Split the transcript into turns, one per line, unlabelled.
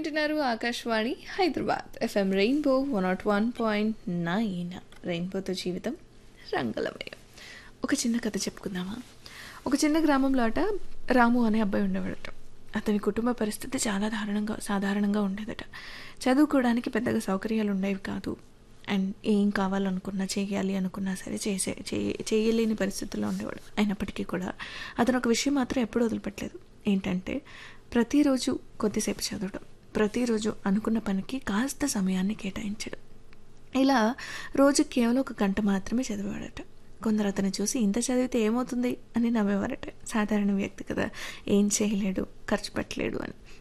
వింటున్నారు Akashvani Hyderabad FM rainbow one naught one point nine రెయిన్బోతో జీవితం రంగలమయం ఒక చిన్న కథ చెప్పుకుందామా ఒక చిన్న గ్రామంలో అట రాము అనే అబ్బాయి ఉండేవాడట అతని కుటుంబ పరిస్థితి చాలా దారుణంగా సాధారణంగా ఉండేదట చదువుకోవడానికి పెద్దగా సౌకర్యాలు ఉండేవి కాదు అండ్ ఏం కావాలనుకున్నా చేయాలి అనుకున్నా సరే చేసే చేయ- చేయలేని పరిస్థితుల్లో ఉండేవాడు అయినప్పటికీ కూడా అతను ఒక విషయం మాత్రం ఎప్పుడూ వదిలిపెట్టలేదు ఏంటంటే ప్రతిరోజు కొద్దిసేపు చదవడం ప్రతిరోజు అనుకున్న పనికి కాస్త సమయాన్ని కేటాయించడం ఇలా రోజు కేవలం ఒక గంట మాత్రమే చదివాడట కొందరు అతను చూసి ఇంత చదివితే ఏమవుతుంది అని నవ్వేవారట సాధారణ వ్యక్తి కదా ఏం చేయలేడు ఖర్చు పెట్టలేడు అని